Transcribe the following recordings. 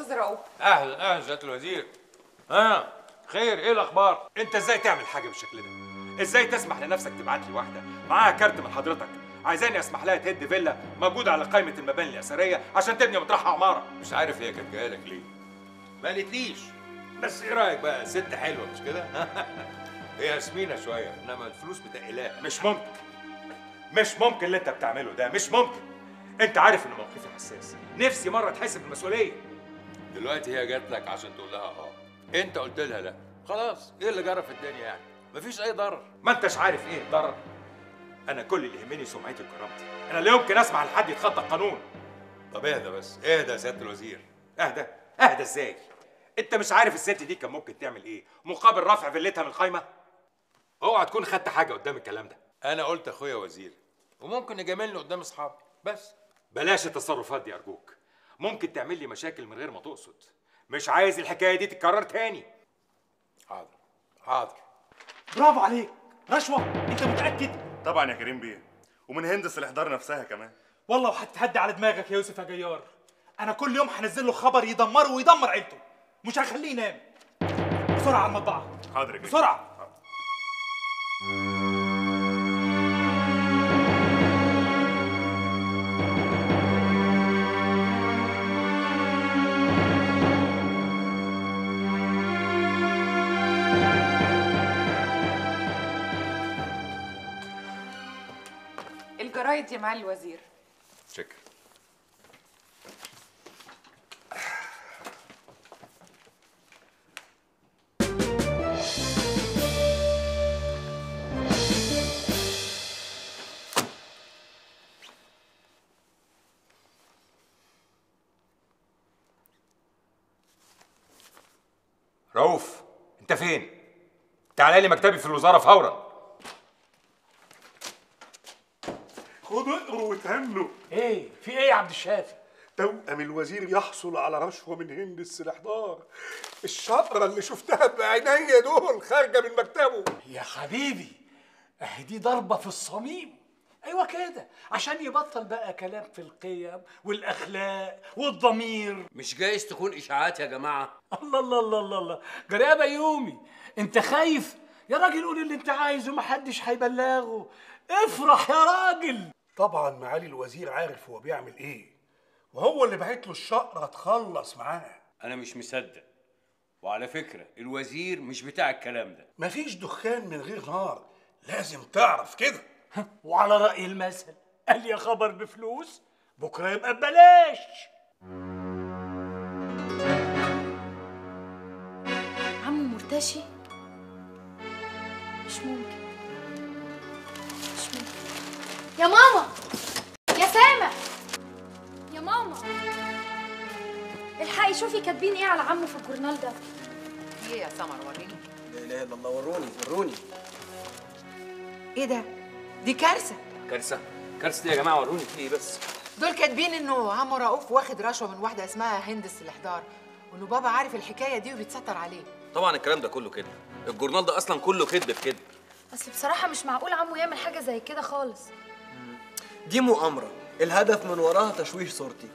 استاذ رؤوف اهلا اهلا سياده الوزير ها خير ايه الاخبار انت ازاي تعمل حاجه بالشكل ده ازاي تسمح لنفسك تبعت لي واحده معاها كارت من حضرتك عايزاني اسمح لها تهد فيلا موجوده على قائمه المباني الاثريه عشان تبني مطرحها عماره مش عارف هي كانت جايه لك ليه ما قالتليش بس ايه رايك بقى ست حلوه مش كده هي سمينه شويه انما الفلوس بتقلها مش ممكن مش ممكن اللي انت بتعمله ده مش ممكن انت عارف ان موقفي حساس نفسي مره تحس بالمسؤوليه دلوقتي هي جات لك عشان تقول لها اه انت قلت لها لا خلاص ايه اللي جرى في الدنيا يعني مفيش اي ضرر ما انتش عارف ايه الضرر انا كل اللي يهمني سمعتي وكرامتي انا لا يمكن اسمع لحد يتخطى القانون طب اهدى بس اهدى يا سياده الوزير اهدى اهدى ازاي انت مش عارف الست دي كان ممكن تعمل ايه مقابل رفع فيلتها من القايمه اوعى تكون خدت حاجه قدام الكلام ده انا قلت اخويا وزير وممكن يجاملني قدام اصحابي بس بلاش التصرفات دي ارجوك ممكن تعمل لي مشاكل من غير ما تقصد مش عايز الحكايه دي تتكرر تاني حاضر حاضر برافو عليك رشوه انت متاكد طبعا يا كريم بيه ومن هندس الاحضار نفسها كمان والله وهتتهدي على دماغك يا يوسف يا جيار انا كل يوم هنزل له خبر يدمره ويدمر عيلته مش هخليه ينام بسرعه على المطبعه حاضر يا كريم بسرعه الجرايد يا معالي الوزير شكرا رؤوف انت فين تعالى لي مكتبي في الوزاره فورا خدوا اقروا وتهنوا ايه في ايه يا عبد الشافي توأم الوزير يحصل على رشوة من هند السلاحدار الشطرة اللي شفتها بعينيا دول خارجة من مكتبه يا حبيبي اهي دي ضربه في الصميم ايوه كده عشان يبطل بقى كلام في القيم والاخلاق والضمير مش جايز تكون اشاعات يا جماعه الله الله الله الله الله جرابه يومي انت خايف يا راجل قول اللي انت عايزه محدش هيبلغه افرح يا راجل طبعا معالي الوزير عارف هو بيعمل ايه وهو اللي بعت له الشقرة تخلص معاه انا مش مصدق وعلى فكره الوزير مش بتاع الكلام ده مفيش دخان من غير نار لازم تعرف كده وعلى رأي المثل قال يا خبر بفلوس بكرة يبقى ببلاش عم مرتشي مش ممكن مش ممكن يا ماما يا سامع يا ماما الحقي شوفي كاتبين ايه على عمه في الجورنال ده ايه يا سمر وريني لا اله الا الله وروني وروني ايه ده دي كارثه كارثه كارثه دي يا جماعه وروني في ايه بس دول كاتبين انه عمو رؤوف واخد رشوه من واحده اسمها هند السلاحدار وانه بابا عارف الحكايه دي وبيتستر عليه طبعا الكلام ده كله كده الجورنال ده اصلا كله كذب في كذب اصل بصراحه مش معقول عمو يعمل حاجه زي كده خالص دي مؤامرة الهدف من وراها تشويه صورتي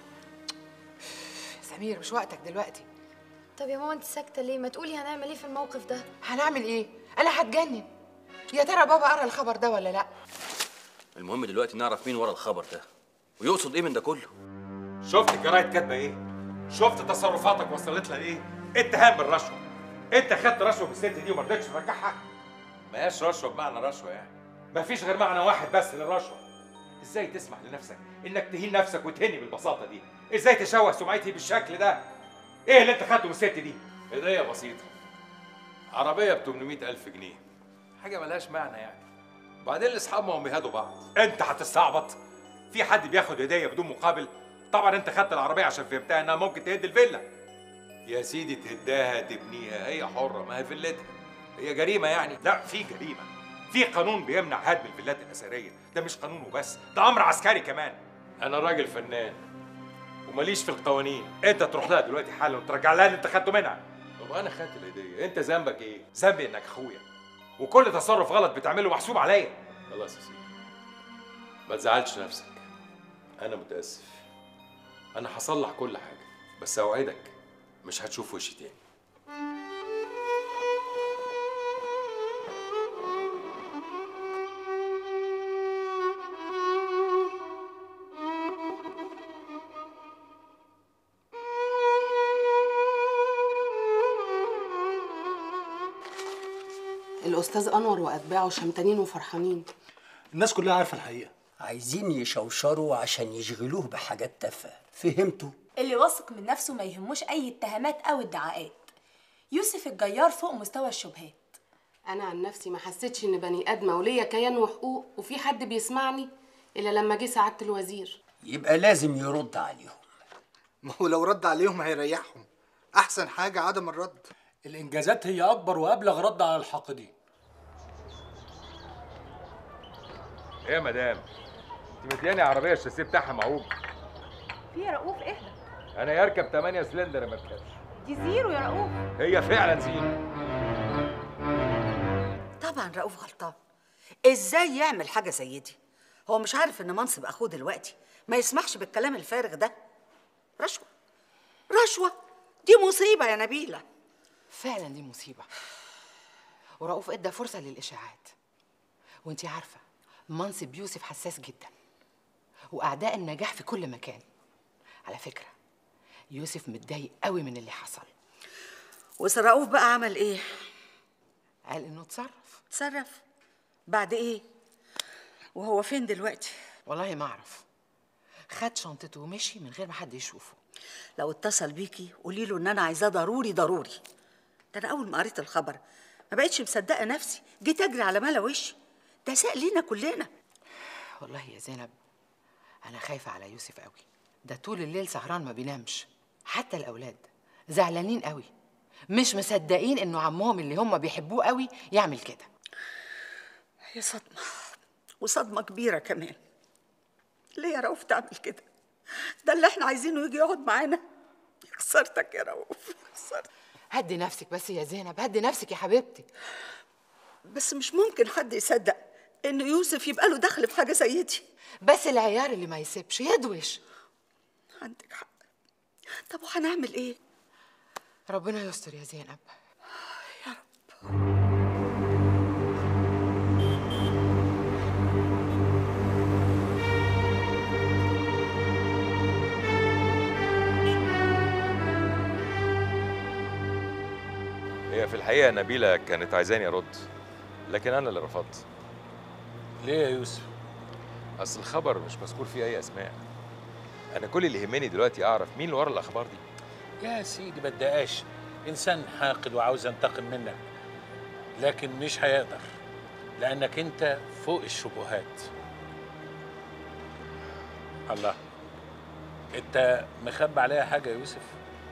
سمير مش وقتك دلوقتي طب يا ماما انت ساكته ليه ما تقولي هنعمل ايه في الموقف ده هنعمل ايه انا هتجنن يا ترى بابا قرا الخبر ده ولا لا المهم دلوقتي نعرف مين ورا الخبر ده ويقصد ايه من ده كله شفت الجرايد كاتبه ايه؟ شفت تصرفاتك وصلت لها ايه؟ اتهام بالرشوه. انت خدت رشوه من الست دي وما رضيتش ترجعها؟ ما هياش رشوه بمعنى رشوه يعني. ما فيش غير معنى واحد بس للرشوه. ازاي تسمح لنفسك انك تهين نفسك وتهني بالبساطه دي؟ ازاي تشوه سمعتي بالشكل ده؟ ايه اللي انت خدته من الست دي؟ هديه بسيطه. عربيه ب 800000 جنيه. حاجه ملهاش معنى يعني. بعدين الاصحاب ما هم بيهادوا بعض. انت هتستعبط؟ في حد بياخد هديه بدون مقابل؟ طبعا انت خدت العربيه عشان فهمتها انها ممكن تهد الفيلا يا سيدي تهداها تبنيها هي حره ما هي فيلتها هي جريمه يعني لا في جريمه في قانون بيمنع هدم الفيلات الاثريه ده مش قانون وبس ده امر عسكري كمان انا راجل فنان وماليش في القوانين انت تروح لها دلوقتي حالا وترجع لها اللي انت خدته منها طب انا خدت الهديه انت ذنبك ايه ذنبي انك اخويا وكل تصرف غلط بتعمله محسوب عليا خلاص يا سيدي ما تزعلش نفسك انا متاسف انا هصلح كل حاجه بس اوعدك مش هتشوف وشي تاني الأستاذ أنور وأتباعه شمتانين وفرحانين الناس كلها عارفه الحقيقه عايزين يشوشروا عشان يشغلوه بحاجات تافهه فهمتوا اللي واثق من نفسه ما يهموش اي اتهامات او ادعاءات يوسف الجيار فوق مستوى الشبهات أنا عن نفسي ما حسيتش إن بني آدمة وليا كيان وحقوق وفي حد بيسمعني إلا لما جه سعادة الوزير يبقى لازم يرد عليهم ما هو لو رد عليهم هيريحهم احسن حاجه عدم الرد الانجازات هي اكبر وابلغ رد على الحاقدين ايه يا مدام انت مدياني عربيه الشاسيه بتاعها معوج في يا رؤوف اهدى انا يركب 8 سلندر ما اركبش دي زيرو يا رؤوف هي فعلا زيرو طبعا رؤوف غلطان ازاي يعمل حاجه زي دي هو مش عارف ان منصب اخوه دلوقتي ما يسمحش بالكلام الفارغ ده رشوه رشوه دي مصيبه يا نبيله فعلا دي مصيبة ورؤوف ادى فرصة للإشاعات وانتي عارفة منصب يوسف حساس جدا وأعداء النجاح في كل مكان على فكرة يوسف متضايق قوي من اللي حصل وسرقوف بقى عمل ايه قال إنه اتصرف تصرف بعد ايه وهو فين دلوقتي والله ما أعرف خد شنطته ومشي من غير ما حد يشوفه لو اتصل بيكي قولي له ان انا عايزاه ضروري ضروري ده انا اول ما قريت الخبر ما بقتش مصدقه نفسي جيت اجري على ملا وشي ده ساق لينا كلنا والله يا زينب أنا خايفة على يوسف قوي ده طول الليل سهران ما بينامش حتى الأولاد زعلانين قوي مش مصدقين إنه عمهم اللي هم بيحبوه قوي يعمل كده هي صدمه وصدمه كبيره كمان ليه يا رؤوف تعمل كده ده اللي احنا عايزينه يجي يقعد معانا خسرتك يا رؤوف خسرت هدي نفسك بس يا زينب هدي نفسك يا حبيبتي بس مش ممكن حد يصدق ان يوسف يبقى له دخل في حاجه زي دي بس العيار اللي ما يسيبش يدوش عندك حق طب وهنعمل ايه ربنا يستر يا زينب هي في الحقيقه نبيله كانت عايزاني ارد لكن انا اللي رفضت ليه يا يوسف اصل الخبر مش مذكور فيه اي اسماء انا كل اللي يهمني دلوقتي اعرف مين اللي ورا الاخبار دي يا سيدي ما تضايقش انسان حاقد وعاوز ينتقم منك لكن مش هيقدر لانك انت فوق الشبهات الله انت مخبي عليها حاجه يا يوسف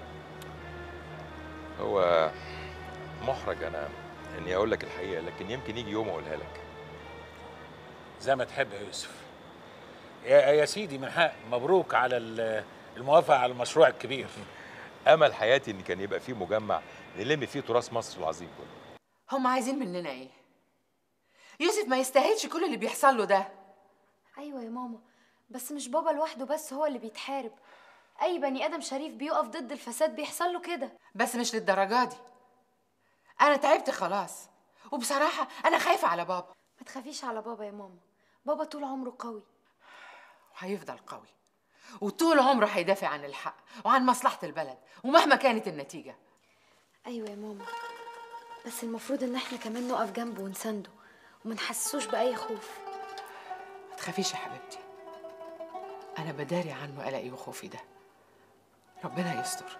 هو محرج انا اني اقول لك الحقيقه لكن يمكن يجي يوم اقولها لك زي ما تحب يا يوسف يا يا سيدي من حق مبروك على ال- الموافقه على المشروع الكبير امل حياتي ان كان يبقى فيه مجمع نلم فيه تراث مصر العظيم كله هم عايزين مننا ايه يوسف ما يستاهلش كل اللي بيحصل له ده ايوه يا ماما بس مش بابا لوحده بس هو اللي بيتحارب اي بني ادم شريف بيقف ضد الفساد بيحصل له كده بس مش للدرجه دي انا تعبت خلاص وبصراحه انا خايفه على بابا ما تخافيش على بابا يا ماما بابا طول عمره قوي وهيفضل قوي وطول عمره هيدافع عن الحق وعن مصلحه البلد ومهما كانت النتيجه ايوه يا ماما بس المفروض ان احنا كمان نقف جنبه ونسنده وما نحسسوش باي خوف ما تخافيش يا حبيبتي انا بداري عنه قلقي وخوفي ده ربنا يستر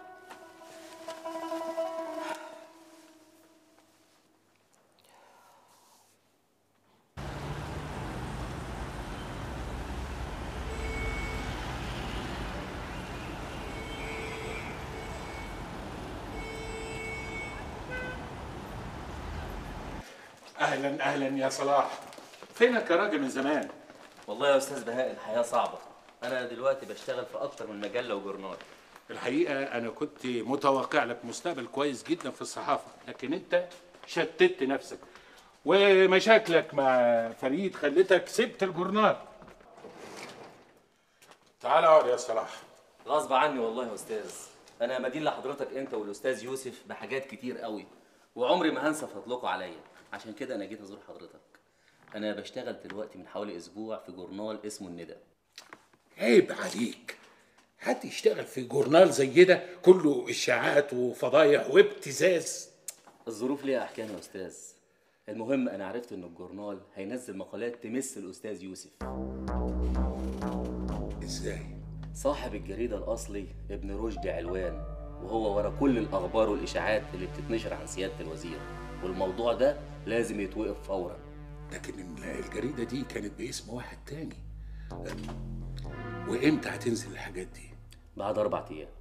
اهلا اهلا يا صلاح فينك يا راجل من زمان والله يا استاذ بهاء الحياه صعبه انا دلوقتي بشتغل في اكتر من مجله وجورنال الحقيقه انا كنت متوقع لك مستقبل كويس جدا في الصحافه لكن انت شتت نفسك ومشاكلك مع فريد خلتك سبت الجورنال تعال اقعد يا صلاح غصب عني والله يا استاذ انا مدين لحضرتك انت والاستاذ يوسف بحاجات كتير قوي وعمري ما هنسى فضلكم عليا عشان كده انا جيت ازور حضرتك انا بشتغل دلوقتي من حوالي اسبوع في جورنال اسمه الندى عيب عليك حد يشتغل في جورنال زي ده كله اشاعات وفضايح وابتزاز الظروف ليها احكام يا استاذ المهم انا عرفت ان الجورنال هينزل مقالات تمس الاستاذ يوسف ازاي صاحب الجريده الاصلي ابن رشدي علوان وهو ورا كل الاخبار والاشاعات اللي بتتنشر عن سياده الوزير والموضوع ده لازم يتوقف فورا لكن الجريده دي كانت باسم واحد تاني وامتى هتنزل الحاجات دي بعد اربع ايام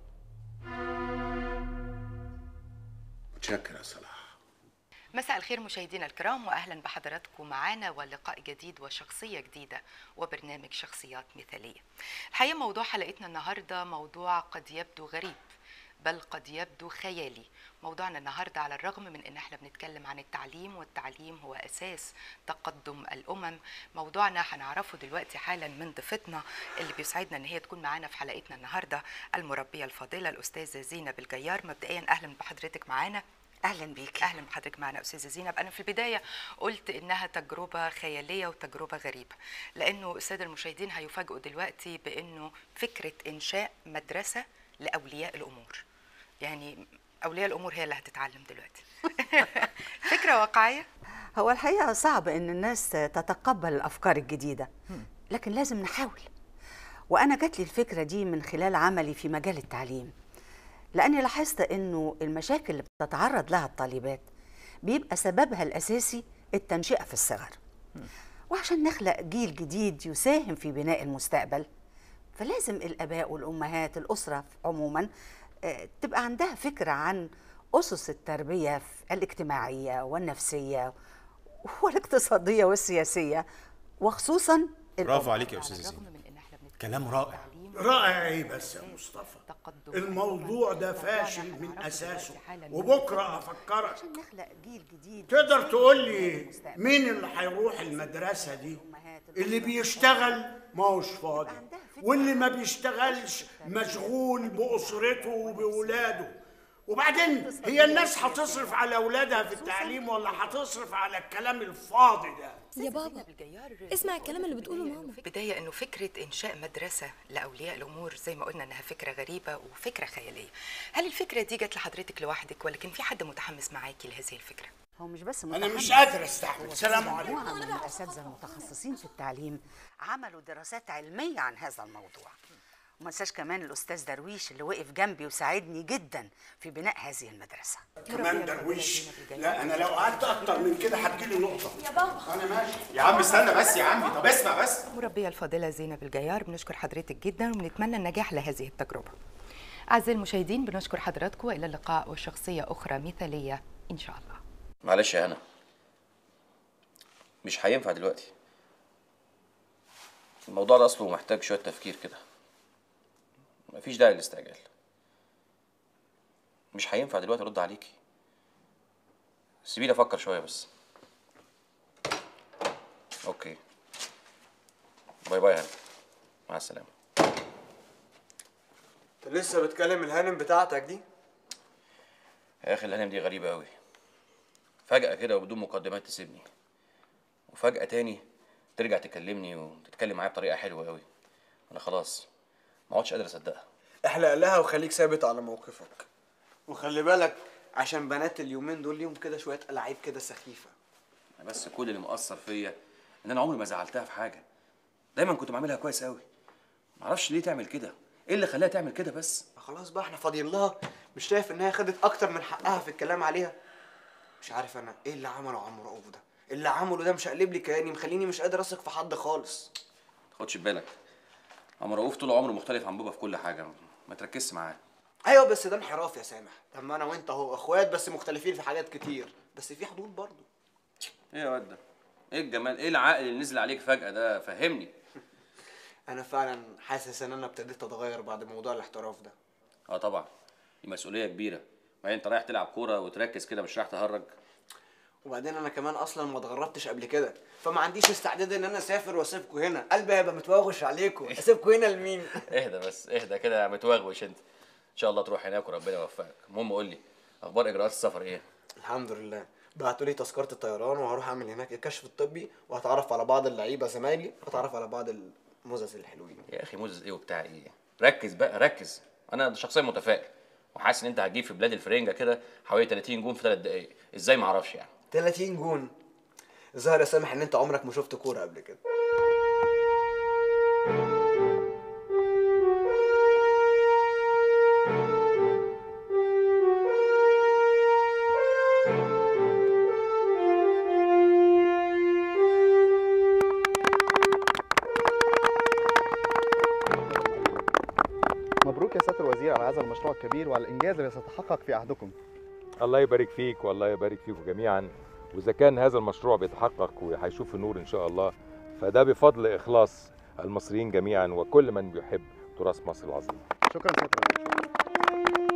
متشكر يا صلاح مساء الخير مشاهدينا الكرام واهلا بحضراتكم معانا ولقاء جديد وشخصيه جديده وبرنامج شخصيات مثاليه. الحقيقه موضوع حلقتنا النهارده موضوع قد يبدو غريب بل قد يبدو خيالي. موضوعنا النهارده على الرغم من ان احنا بنتكلم عن التعليم والتعليم هو اساس تقدم الامم. موضوعنا هنعرفه دلوقتي حالا من ضيفتنا اللي بيسعدنا ان هي تكون معانا في حلقتنا النهارده المربيه الفاضله الاستاذه زينب الجيار. مبدئيا اهلا بحضرتك معانا. اهلا بيك اهلا بحضرتك معنا استاذه زينب انا في البدايه قلت انها تجربه خياليه وتجربه غريبه لانه الساده المشاهدين هيفاجئوا دلوقتي بانه فكره انشاء مدرسه لاولياء الامور يعني اولياء الامور هي اللي هتتعلم دلوقتي فكره واقعيه هو الحقيقه صعب ان الناس تتقبل الافكار الجديده لكن لازم نحاول وانا جات لي الفكره دي من خلال عملي في مجال التعليم لاني لاحظت انه المشاكل اللي بتتعرض لها الطالبات بيبقى سببها الاساسي التنشئه في الصغر وعشان نخلق جيل جديد يساهم في بناء المستقبل فلازم الاباء والامهات الاسره عموما آه، تبقى عندها فكره عن اسس التربيه الاجتماعيه والنفسيه والاقتصاديه والسياسيه وخصوصا برافو عليك يا استاذه زينب كلام رائع رائع ايه بس يا مصطفى الموضوع ده فاشل من اساسه وبكره افكرك عشان نخلق جيل جديد تقدر تقول لي مين اللي هيروح المدرسه دي اللي بيشتغل ما هوش فاضي واللي ما بيشتغلش مشغول باسرته وبولاده وبعدين هي الناس هتصرف على اولادها في التعليم ولا هتصرف على الكلام الفاضي ده يا بابا اسمع الكلام اللي بتقوله ماما بداية انه فكرة انشاء مدرسة لاولياء الامور زي ما قلنا انها فكرة غريبة وفكرة خيالية هل الفكرة دي جت لحضرتك لوحدك ولا كان في حد متحمس معاكي لهذه الفكرة هو مش بس أنا متحمس، مش قادر أستحمل. هو سلام في عليكم. مجموعة من الأساتذة المتخصصين في التعليم عملوا دراسات علمية عن هذا الموضوع وما انساش كمان الأستاذ درويش اللي وقف جنبي وساعدني جدا في بناء هذه المدرسة كمان درويش لا انا لو قعدت اكتر من كده هتجيلي نقطه يا بابا انا ماشي يا عم استنى بس يا عمي طب اسمع بس مربية الفاضلة زينب الجيار بنشكر حضرتك جدا وبنتمنى النجاح لهذه التجربة أعزائي المشاهدين بنشكر حضراتكم إلى اللقاء وشخصية أخرى مثالية إن شاء الله معلش يا هنا مش هينفع دلوقتي الموضوع ده اصله محتاج شويه تفكير كده مفيش داعي للاستعجال مش هينفع دلوقتي ارد عليكي سيبيني افكر شويه بس اوكي باي باي يا هنا مع السلامه انت لسه بتكلم الهانم بتاعتك دي يا اخي الهانم دي غريبه قوي فجاه كده وبدون مقدمات تسيبني وفجاه تاني ترجع تكلمني وتتكلم معايا بطريقه حلوه قوي انا خلاص ما عدتش قادر اصدقها احلق لها وخليك ثابت على موقفك وخلي بالك عشان بنات اليومين دول ليهم كده شويه ألعاب كده سخيفه أنا بس كل اللي مؤثر فيا ان انا عمري ما زعلتها في حاجه دايما كنت بعملها كويس قوي معرفش ليه تعمل كده ايه اللي خلاها تعمل كده بس خلاص بقى احنا فاضيين لها مش شايف انها خدت اكتر من حقها في الكلام عليها مش عارف انا ايه اللي عمله عم رؤوف ده اللي عمله ده مش قلب لي كياني مخليني مش قادر اثق في حد خالص تاخدش في بالك عم رؤوف طول عمره مختلف عن بابا في كل حاجه ما تركزش معاه ايوه بس ده انحراف يا سامح طب ما انا وانت اهو اخوات بس مختلفين في حاجات كتير بس في حدود برضه ايه يا واد ده ايه الجمال ايه العقل اللي نزل عليك فجاه ده فهمني انا فعلا حاسس ان انا ابتديت اتغير بعد موضوع الاحتراف ده اه طبعا دي مسؤوليه كبيره بعدين انت رايح تلعب كوره وتركز كده مش رايح تهرج وبعدين انا كمان اصلا ما اتغربتش قبل كده فما عنديش استعداد ان انا اسافر واسيبكم هنا قلبي هيبقى متوغش عليكم اسيبكم هنا لمين اهدى بس اهدى كده يا متوغوش انت شاء الله تروح هناك وربنا يوفقك المهم قول لي اخبار اجراءات السفر ايه الحمد لله بعتوا لي تذكره الطيران وهروح اعمل هناك الكشف الطبي وهتعرف على بعض اللعيبه زمايلي وهتعرف على بعض المزز الحلوين يا اخي موزز ايه وبتاع ايه ركز بقى ركز انا شخصيا متفائل وحاسس ان انت هتجيب في بلاد الفرنجه كده حوالي 30 جون في 3 دقائق ازاي ما اعرفش يعني 30 جون الظاهر يا سامح ان انت عمرك ما شفت كوره قبل كده مبروك يا سياده الوزير على هذا المشروع الكبير وعلى الانجاز الذي سيتحقق في عهدكم الله يبارك فيك والله يبارك فيكم جميعا واذا كان هذا المشروع بيتحقق وهيشوف النور ان شاء الله فده بفضل اخلاص المصريين جميعا وكل من بيحب تراث مصر العظيم شكرا سياده الوزير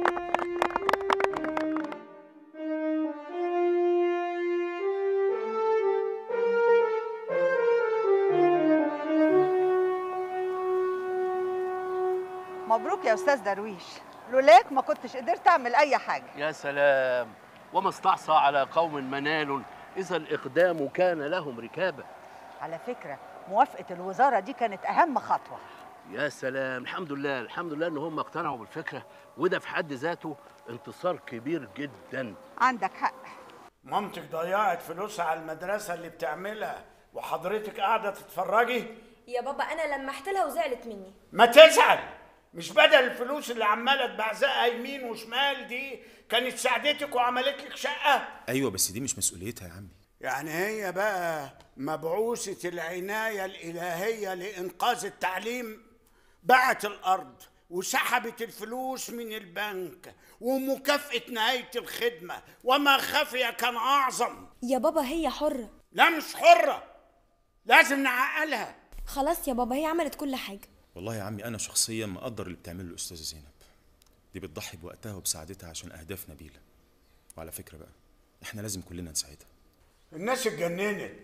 مبروك يا استاذ درويش لولاك ما كنتش قدرت اعمل اي حاجه يا سلام وما استعصى على قوم منال إذا الإقدام كان لهم ركابة على فكره موافقه الوزاره دي كانت اهم خطوه يا سلام الحمد لله الحمد لله إن هم اقتنعوا بالفكرة وده في حد ذاته انتصار كبير جدا عندك حق مامتك ضيعت فلوسها على المدرسة اللي بتعملها وحضرتك قاعدة تتفرجي يا بابا انا لمحت لها وزعلت مني ما تزعل مش بدل الفلوس اللي عمالة تبعزقها يمين وشمال دي كانت ساعدتك وعملت لك شقة ايوه بس دي مش مسؤوليتها يا عمي يعني هي بقى مبعوثة العناية الإلهية لإنقاذ التعليم باعت الأرض وسحبت الفلوس من البنك ومكافأة نهاية الخدمة وما خفي كان أعظم يا بابا هي حرة لا مش حرة لازم نعقلها خلاص يا بابا هي عملت كل حاجة والله يا عمي انا شخصيا مقدر اللي بتعمله الاستاذه زينب دي بتضحي بوقتها وبسعادتها عشان اهداف نبيله وعلى فكره بقى احنا لازم كلنا نساعدها الناس اتجننت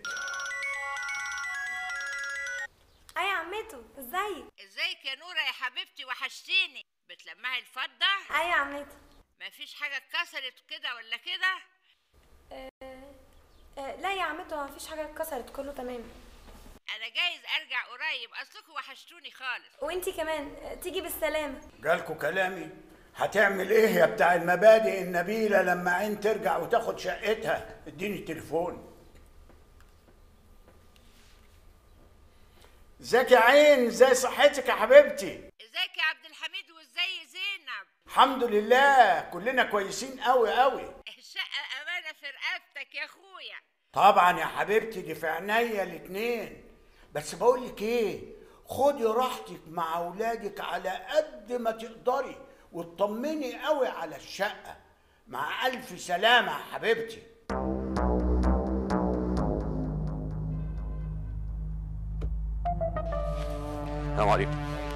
اي يا عمته ازيك ازيك يا نورة يا حبيبتي وحشتيني بتلمعي الفضة اي يا عمته مفيش حاجة اتكسرت كده ولا كده آه لا يا عمته مفيش حاجة اتكسرت كله تمام انا جايز ارجع قريب اصلكوا وحشتوني خالص وانتي كمان آه، تيجي بالسلامة جالكوا كلامي هتعمل ايه يا بتاع المبادئ النبيلة لما عين ترجع وتاخد شقتها اديني التليفون ازيك يا عين ازاي صحتك يا حبيبتي ازيك يا عبد الحميد وازاي زينب الحمد لله كلنا كويسين قوي قوي الشقة امانة في رقبتك يا اخويا طبعا يا حبيبتي دي في عينيا الاتنين بس بقول لك ايه خدي راحتك مع اولادك على قد ما تقدري واطمني قوي على الشقه مع الف سلامه يا حبيبتي السلام عليكم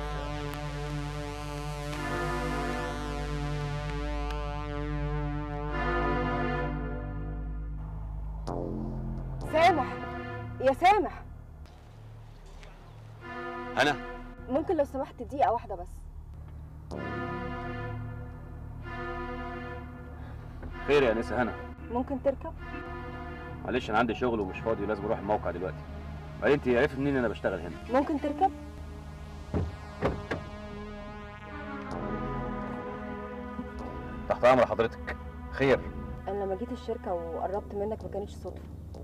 سامح يا سامح انا ممكن لو سمحت دقيقة واحدة بس خير يا نسا هنا ممكن تركب معلش انا عندي شغل ومش فاضي لازم اروح الموقع دلوقتي بعدين انت عرفت منين انا بشتغل هنا ممكن تركب تحت امر حضرتك خير انا لما جيت الشركة وقربت منك ما كانتش صدفة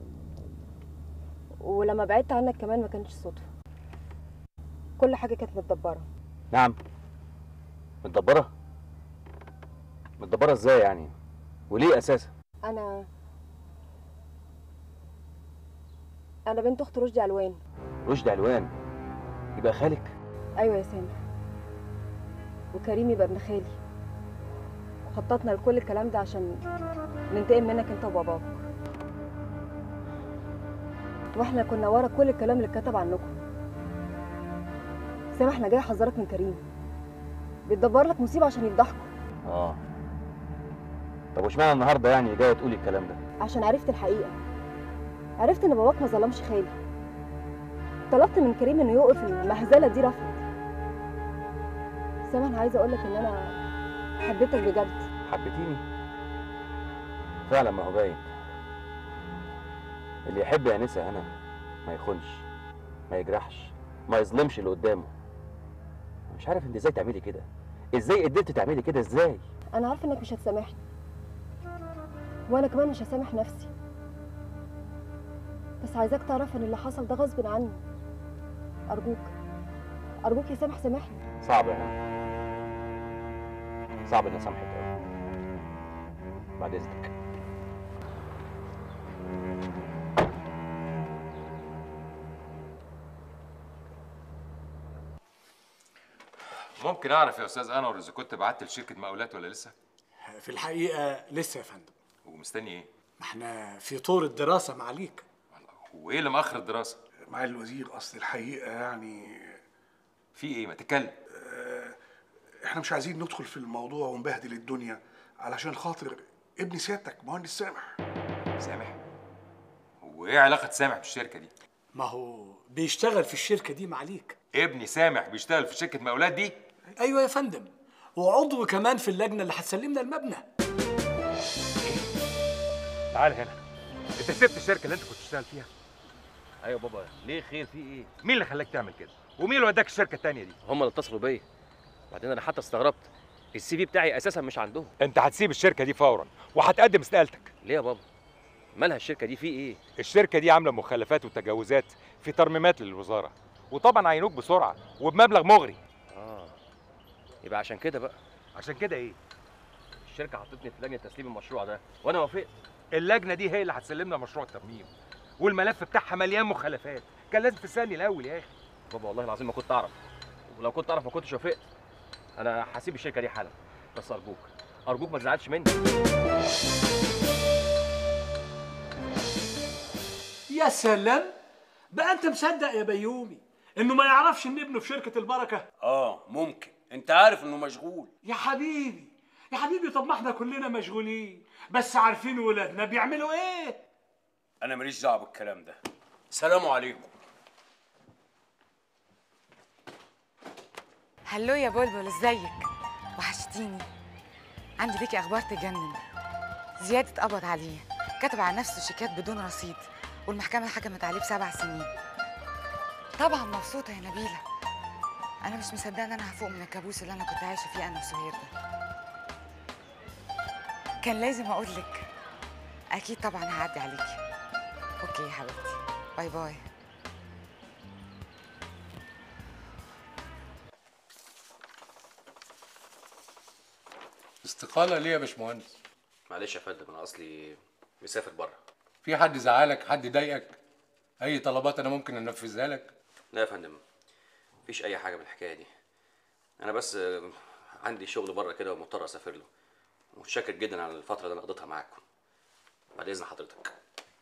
ولما بعدت عنك كمان ما كانتش صدفة كل حاجة كانت متدبرة نعم متدبره متدبره ازاي يعني وليه اساسا انا انا بنت اخت رشدي علوان رشدي علوان يبقى خالك ايوه يا سامح وكريم يبقى ابن خالي وخططنا لكل الكلام ده عشان ننتقم منك انت وباباك واحنا كنا ورا كل الكلام اللي اتكتب عنكم سامح انا جاي احذرك من كريم بيتدبر لك مصيبه عشان يفضحكوا اه طب واشمعنى النهارده يعني جايه تقولي الكلام ده عشان عرفت الحقيقه عرفت ان باباك ما ظلمش خالي طلبت من كريم انه يوقف المهزله دي رفض سامح انا عايزه اقول لك ان انا حبيتك بجد حبيتيني فعلا ما هو باين اللي يحب يا انسه هنا ما يخونش ما يجرحش ما يظلمش اللي قدامه مش عارف انت ازاي تعملي كده ازاي قدرتي تعملي كده ازاي انا عارفه انك مش هتسامحني وانا كمان مش هسامح نفسي بس عايزاك تعرف ان اللي حصل ده غصب عني ارجوك ارجوك يا سامح سامحني صعب يا هنا صعب اني اسامحك قوي بعد اذنك ممكن اعرف يا استاذ انور اذا كنت بعت لشركه مقاولات ولا لسه في الحقيقة لسه يا فندم ومستني ايه ما احنا في طور الدراسة معاليك وايه اللي مأخر الدراسه معالي الوزير أصل الحقيقة يعني في ايه ما تتكلم احنا مش عايزين ندخل في الموضوع ونبهدل الدنيا علشان خاطر ابن سيادتك مهندس سامح سامح وايه علاقه سامح بالشركه دي ما هو بيشتغل في الشركة دي معاليك ابني سامح بيشتغل في شركه مقاولات دي أيوة يا فندم وعضو كمان في اللجنة اللي هتسلمنا المبنى تعال هنا انت سبت الشركه اللي انت كنت بتشتغل فيها ايوه بابا ليه خير في ايه مين اللي خلاك تعمل كده ومين اللي وداك الشركه التانيه دي هم اللي اتصلوا بيا بعدين انا حتى استغربت السي في بتاعي اساسا مش عندهم انت هتسيب الشركه دي فورا وهتقدم استقالتك ليه يا بابا مالها الشركه دي في ايه الشركه دي عامله مخالفات وتجاوزات في ترميمات للوزاره وطبعا عينوك بسرعه وبمبلغ مغري اه يبقى عشان كده بقى عشان كده ايه الشركه حطتني في لجنه تسليم المشروع ده وانا وافقت اللجنه دي هي اللي هتسلمنا مشروع الترميم والملف بتاعها مليان مخالفات كان لازم تسالني الاول يا اخي بابا والله العظيم ما كنت اعرف ولو كنت اعرف ما كنتش وافقت انا هسيب الشركه دي حالا بس ارجوك ارجوك ما تزعلش مني يا سلام بقى انت مصدق يا بيومي انه ما يعرفش ان ابنه في شركه البركه اه ممكن انت عارف انه مشغول يا حبيبي يا حبيبي طب ما احنا كلنا مشغولين بس عارفين ولادنا بيعملوا ايه انا ماليش دعوه بالكلام ده سلام عليكم هلو يا بلبل ازيك وحشتيني عندي ليكي اخبار تجنن زياد اتقبض عليه كتب على نفسه شيكات بدون رصيد والمحكمه حكمت عليه بسبع سنين طبعا مبسوطه يا نبيله انا مش مصدقه ان انا هفوق من الكابوس اللي انا كنت عايشه فيه انا وسهير ده كان لازم اقول لك اكيد طبعا هعدي عليكي اوكي يا حبيبتي باي باي استقالة ليه يا باشمهندس؟ معلش يا فندم انا اصلي مسافر بره في حد زعلك؟ حد ضايقك؟ أي طلبات أنا ممكن أنفذها لك؟ لا يا فندم مفيش اي حاجه من الحكايه دي انا بس آه، عندي شغل بره كده ومضطر اسافر له متشكر جدا على الفتره اللي انا قضيتها معاكم بعد اذن حضرتك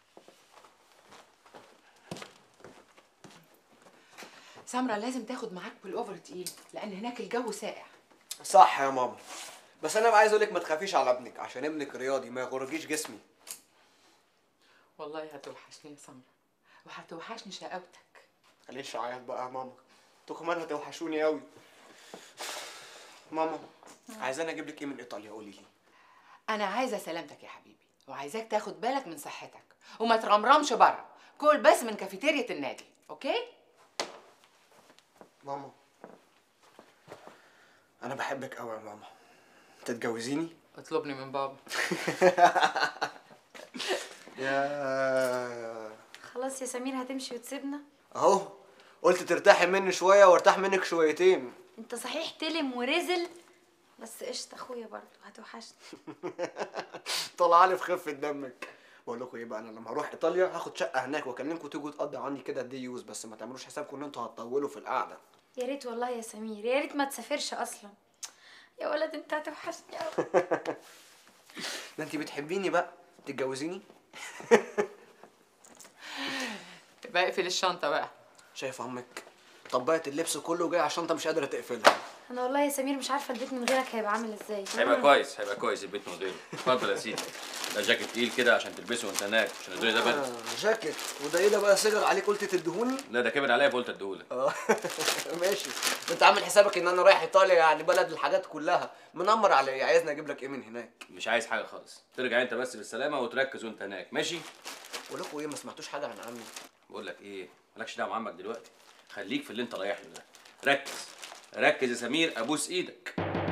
سمرة لازم تاخد معاك بالأوفر تقيل لأن هناك الجو ساقع صح يا ماما بس انا عايز اقول لك ما تخافيش على ابنك عشان ابنك رياضي ما يغرجيش جسمي والله هتوحشني يا سمرة وهتوحشني شقاوتك خليش اعيط بقى يا ماما انتوا كمان هتوحشوني قوي ماما عايزاني اجيب لك ايه من ايطاليا قولي لي أنا عايزة سلامتك يا حبيبي وعايزاك تاخد بالك من صحتك وما ترمرمش بره كل بس من كافيتيريا النادي أوكي؟ ماما انا بحبك قوي يا ماما تتجوزيني اطلبني من بابا يا خلاص يا سمير هتمشي وتسيبنا اهو قلت ترتاحي مني شويه وارتاح منك شويتين انت صحيح تلم ورزل بس قشطة اخويا برضه هتوحشني طلع لي في خفه دمك بقول لكم ايه بقى انا لما اروح ايطاليا هاخد شقه هناك واكلمكم تيجوا تقضوا عندي كده دي يوز بس ما تعملوش حسابكم ان انتوا هتطولوا في القعده يا ريت والله يا سمير يا ريت ما تسافرش اصلا يا ولد انت هتوحشني قوي ده انت بتحبيني بقى تتجوزيني تبقى اقفل الشنطة بقى شايف عمك طبقت اللبس كله جاي عشان انت مش قادره تقفلها انا والله يا سمير مش عارفه البيت من غيرك هيبقى عامل ازاي هيبقى كويس هيبقى كويس البيت من غيره اتفضل يا سيدي ده جاكيت تقيل كده عشان تلبسه وانت هناك عشان الدنيا ده برد آه، جاكيت وده ايه ده بقى صغر عليك قلت تديهوني لا ده كبر عليا فقلت اديهولك اه ماشي انت عامل حسابك ان انا رايح ايطاليا يعني بلد الحاجات كلها منمر عليا عايزني اجيب لك ايه من هناك مش عايز حاجه خالص ترجع انت بس بالسلامه وتركز وانت هناك ماشي ولكم ايه ما سمعتوش حاجه عن عمي بقول لك ايه مالكش دعوه بعمك دلوقتي خليك في اللي انت رايح له ده ركز ركز يا سمير ابوس ايدك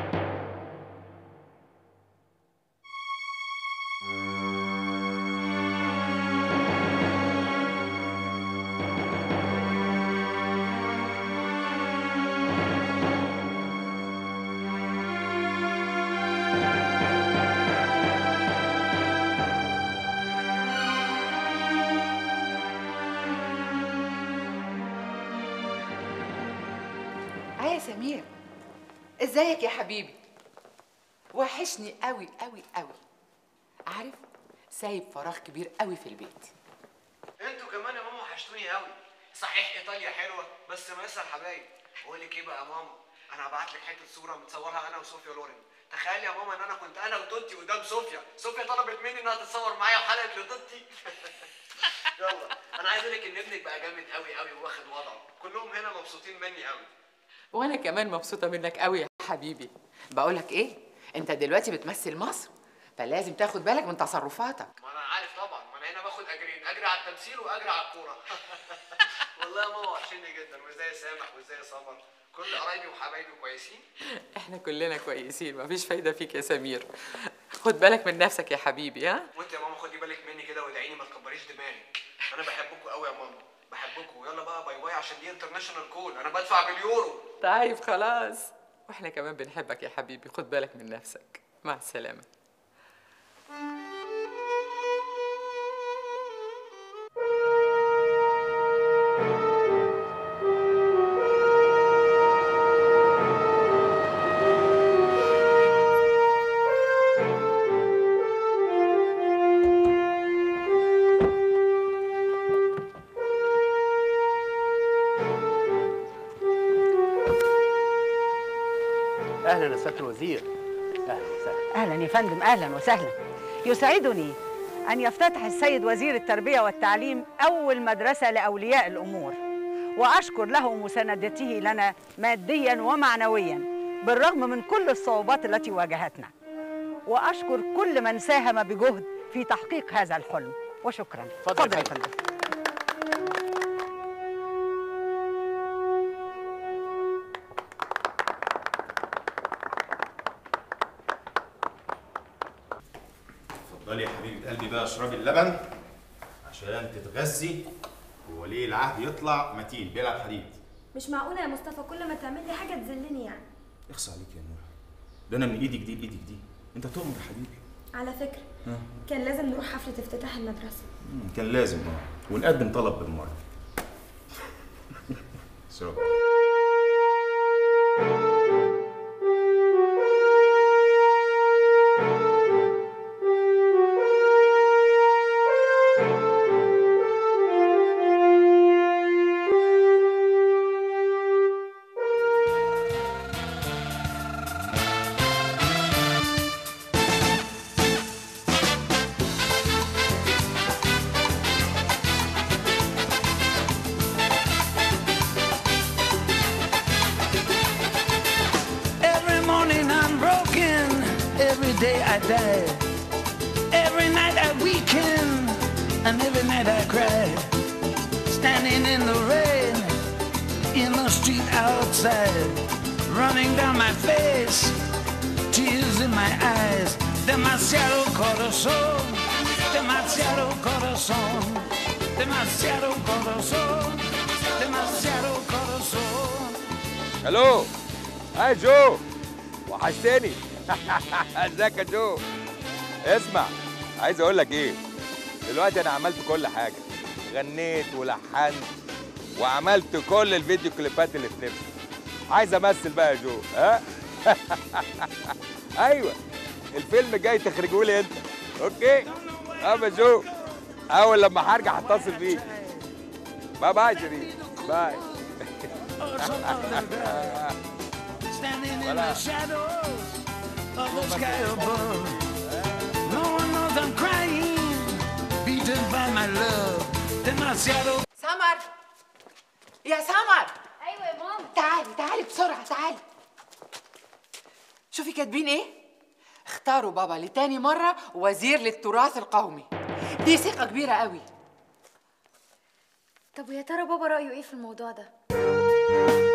اه يا سمير ازيك يا حبيبي وحشني قوي قوي قوي عارف سايب فراغ كبير قوي في البيت انتوا كمان يا ماما وحشتوني قوي صحيح ايطاليا حلوه بس ناقصها الحبايب اقول لك ايه بقى يا ماما انا هبعت لك حته صوره متصورها انا وصوفيا لورين تخيلي يا ماما ان انا كنت انا وتوتي قدام صوفيا صوفيا طلبت مني انها تتصور معايا وحلقت لتوتي يلا انا عايز اقول لك ان ابنك بقى جامد قوي قوي واخد وضعه كلهم هنا مبسوطين مني قوي وانا كمان مبسوطه منك قوي يا حبيبي بقولك ايه انت دلوقتي بتمثل مصر فلازم تاخد بالك من تصرفاتك ما انا عارف طبعا ما انا هنا باخد اجرين اجري على التمثيل واجري على الكوره والله يا ماما وحشني جدا وازاي سامح وازاي سمر كل قرايبي وحبايبي كويسين احنا كلنا كويسين مفيش فايده فيك يا سمير خد بالك من نفسك يا حبيبي ها وانت يا ماما خدي بالك مني كده وادعيني ما تكبريش دماغك انا بحبكم قوي يا ماما بحبكم يلا بقى باي باي عشان دي انترناشونال كول انا بدفع باليورو طيب خلاص واحنا كمان بنحبك يا حبيبي خد بالك من نفسك مع السلامه اهلا يا سياده الوزير اهلا وسهلا اهلا يا فندم اهلا وسهلا يسعدني ان يفتتح السيد وزير التربيه والتعليم اول مدرسه لاولياء الامور واشكر له مساندته لنا ماديا ومعنويا بالرغم من كل الصعوبات التي واجهتنا واشكر كل من ساهم بجهد في تحقيق هذا الحلم وشكرا اتفضل يا يا فندم. فندم اتفضلي يا حبيبه قلبي بقى اشربي اللبن عشان تتغذي وولي العهد يطلع متين بيلعب حديد مش معقوله يا مصطفى كل ما تعمل لي حاجه تذلني يعني اخصى عليك يا نور ده انا من ايدك دي لايدك دي انت تؤمر يا حبيبي على فكره ها كان لازم نروح حفله افتتاح المدرسه مم، كان لازم اه ونقدم طلب بالمره اشرب Every morning I'm broken, every day I die. Every night I weaken, and every night I cry. Standing in the rain, in the street outside, running down my face, tears in my eyes. Demasiado corazón, demasiado corazón, demasiado corazón, demasiado corazón. الو هاي جو وحشتني ازيك يا جو اسمع عايز اقول لك ايه دلوقتي انا عملت كل حاجه غنيت ولحنت وعملت كل الفيديو كليبات اللي في نفسي عايز امثل بقى يا جو ها ايوه الفيلم جاي تخرجه لي انت اوكي اه يا جو اول لما هرجع هتصل بيك باي باي شريف باي standing in the shadows of the sky above. No one knows I'm crying, beaten by my love. Demasiado. سمر يا سمر ايوه يا ماما تعالي تعالي بسرعه تعالي شوفي كاتبين ايه اختاروا بابا لتاني مره وزير للتراث القومي دي ثقه كبيره قوي طب ويا ترى بابا رايه ايه في الموضوع ده